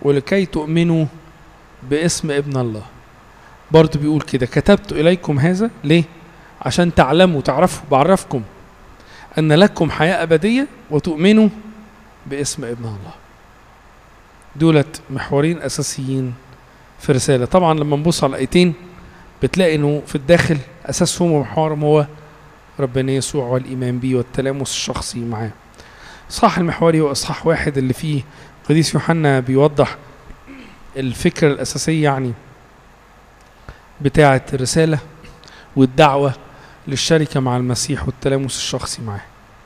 ولكي تؤمنوا باسم ابن الله برضه بيقول كده كتبت إليكم هذا ليه عشان تعلموا تعرفوا بعرفكم أن لكم حياة أبدية وتؤمنوا باسم ابن الله دولت محورين أساسيين في رسالة طبعا لما نبص على الآيتين بتلاقي انه في الداخل اساسهم ومحورهم هو ربنا يسوع والايمان بيه والتلامس الشخصي معاه اصحاح المحوري هو اصحاح واحد اللي فيه قديس يوحنا بيوضح الفكرة الأساسية يعني بتاعة الرسالة والدعوة للشركة مع المسيح والتلامس الشخصي معاه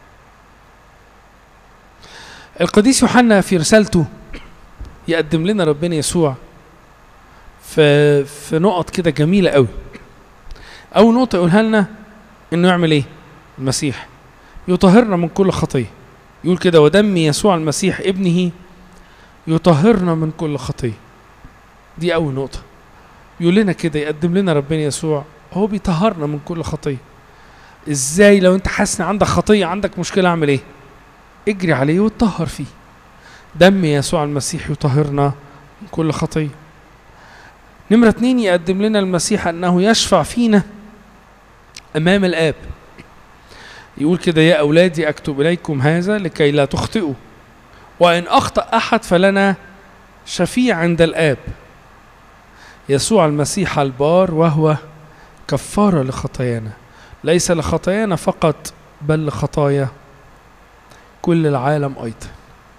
القديس يوحنا في رسالته يقدم لنا ربنا يسوع في في نقط كده جميله قوي اول نقطه يقولها لنا انه يعمل ايه المسيح يطهرنا من كل خطيه يقول كده ودم يسوع المسيح ابنه يطهرنا من كل خطيه دي اول نقطه يقول لنا كده يقدم لنا ربنا يسوع هو بيطهرنا من كل خطيه ازاي لو انت حاسس ان عندك خطيه عندك مشكله اعمل ايه اجري عليه واتطهر فيه دم يسوع المسيح يطهرنا من كل خطيه نمرة اتنين يقدم لنا المسيح أنه يشفع فينا أمام الآب يقول كده يا أولادي أكتب إليكم هذا لكي لا تخطئوا وإن أخطأ أحد فلنا شفيع عند الآب يسوع المسيح البار وهو كفارة لخطايانا ليس لخطايانا فقط بل لخطايا كل العالم أيضا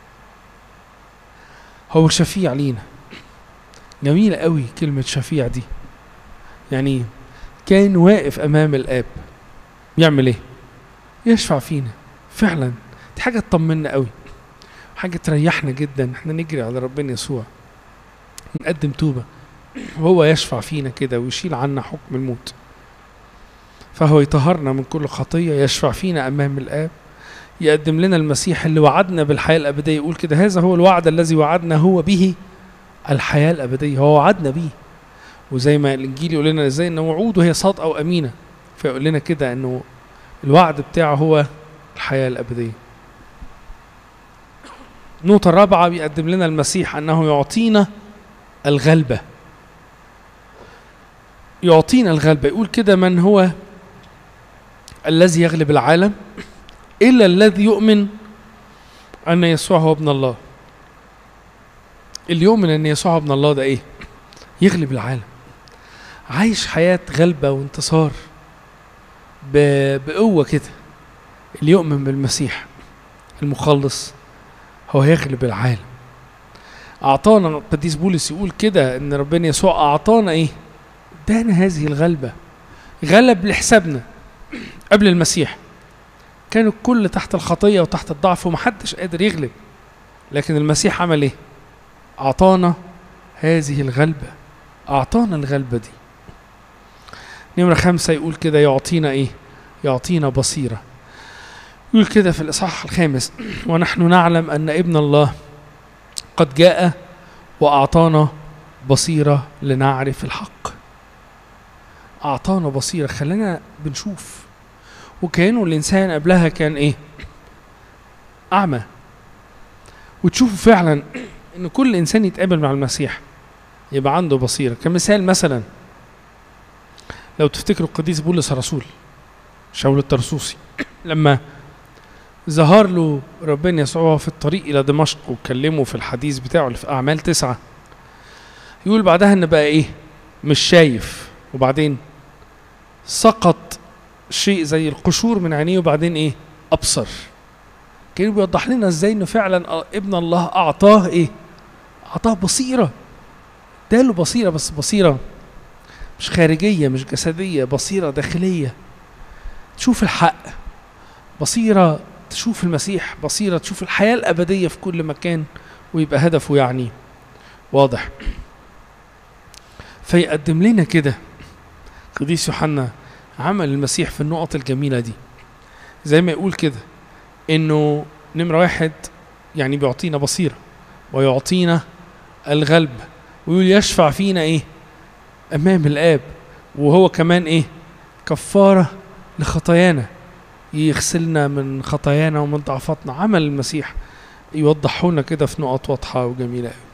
هو شفيع لينا جميلة قوي كلمة شفيع دي يعني كان واقف أمام الآب يعمل إيه؟ يشفع فينا فعلا دي حاجة تطمنا قوي حاجة تريحنا جدا احنا نجري على ربنا يسوع نقدم توبة وهو يشفع فينا كده ويشيل عنا حكم الموت فهو يطهرنا من كل خطية يشفع فينا أمام الآب يقدم لنا المسيح اللي وعدنا بالحياة الأبدية يقول كده هذا هو الوعد الذي وعدنا هو به الحياة الأبدية هو وعدنا بيه وزي ما الإنجيل يقول لنا إزاي إن وعوده هي صادقة وأمينة فيقول لنا كده إنه الوعد بتاعه هو الحياة الأبدية النقطة الرابعة بيقدم لنا المسيح أنه يعطينا الغلبة يعطينا الغلبة يقول كده من هو الذي يغلب العالم إلا الذي يؤمن أن يسوع هو ابن الله اللي يؤمن أن يسوع هو ابن الله ده إيه يغلب العالم عايش حياة غلبة وانتصار ب- بقوة كده اللي يؤمن بالمسيح المخلص هو هيغلب العالم أعطانا القديس بولس يقول كده إن ربنا يسوع أعطانا إيه؟ ادانا هذه الغلبة غلب لحسابنا قبل المسيح كان الكل تحت الخطية وتحت الضعف ومحدش قادر يغلب لكن المسيح عمل إيه؟ أعطانا هذه الغلبة أعطانا الغلبة دي نمرة خمسة يقول كده يعطينا إيه؟ يعطينا بصيرة يقول كده في الإصحاح الخامس ونحن نعلم أن ابن الله قد جاء وأعطانا بصيرة لنعرف الحق أعطانا بصيرة خلينا بنشوف وكانوا الإنسان قبلها كان إيه أعمى وتشوفوا فعلا إن كل إنسان يتقابل مع المسيح يبقى عنده بصيرة كمثال مثلا لو تفتكروا القديس بولس الرسول شاول الترسوسي لما ظهر له ربنا يسوع وهو في الطريق الى دمشق وكلمه في الحديث بتاعه اللي في اعمال تسعة يقول بعدها ان بقى ايه مش شايف وبعدين سقط شيء زي القشور من عينيه وبعدين ايه ابصر كان بيوضح لنا ازاي انه فعلا ابن الله اعطاه ايه اعطاه بصيره اداله بصيره بس بصيره مش خارجيه مش جسديه بصيره داخليه تشوف الحق بصيره تشوف المسيح بصيره تشوف الحياه الابديه في كل مكان ويبقى هدفه يعني واضح فيقدم لنا كده قديس يوحنا عمل المسيح في النقط الجميله دي زي ما يقول كده انه نمره واحد يعني بيعطينا بصيره ويعطينا الغلب ويقول يشفع فينا ايه امام الاب وهو كمان ايه كفاره لخطايانا يغسلنا من خطايانا ومن ضعفاتنا عمل المسيح يوضحونا كده في نقط واضحه وجميله قوي